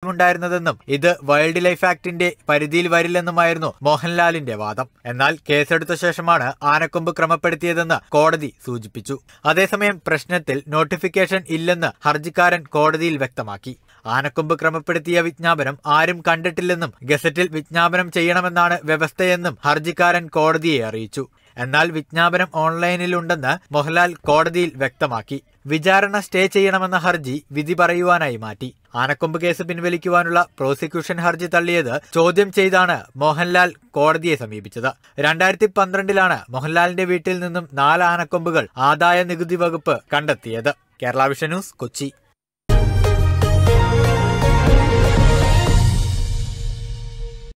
അവകാശമുണ്ടായിരുന്നതെന്നും ഇത് wild life ആക്ടിന്റെ പരിധിയിൽ വരില്ലെന്നുമായിരുന്നു മോഹൻലാലിന്റെ വാദം എന്നാൽ കേസെടുത്ത ശേഷമാണ് ആനക്കൊമ്പ് ക്രമപ്പെടുത്തിയതെന്ന് കോടതി സൂചിപ്പിച്ചു അതേസമയം പ്രശ്നത്തിൽ നോട്ടിഫിക്കേഷൻ ഇല്ലെന്ന് ഹർജിക്കാരൻ കോടതിയിൽ വ്യക്തമാക്കി ആനക്കൊമ്പ് ക്രമപ്പെടുത്തിയ വിജ്ഞാപനം ആരും കണ്ടിട്ടില്ലെന്നും ഗസറ്റിൽ വിജ്ഞാപനം ചെയ്യണമെന്നാണ് വ്യവസ്ഥയെന്നും ഹർജിക്കാരൻ കോടതിയെ അറിയിച്ചു എന്നാൽ വിജ്ഞാപനം ഓൺലൈനിലുണ്ടെന്ന് മോഹൻലാൽ കോടതിയിൽ വ്യക്തമാക്കി വിചാരണ സ്റ്റേ ചെയ്യണമെന്ന ഹർജി വിധി പറയുവാനായി മാറ്റി ആനക്കൊമ്പ് കേസ് പിൻവലിക്കുവാനുള്ള പ്രോസിക്യൂഷൻ ഹർജി തള്ളിയത് ചോദ്യം ചെയ്താണ് മോഹൻലാൽ കോടതിയെ സമീപിച്ചത് രണ്ടായിരത്തി പന്ത്രണ്ടിലാണ് മോഹൻലാലിന്റെ വീട്ടിൽ നിന്നും നാല് ആനക്കൊമ്പുകൾ ആദായ നികുതി വകുപ്പ് കണ്ടെത്തിയത് കേരള വിഷൻ ന്യൂസ് കൊച്ചി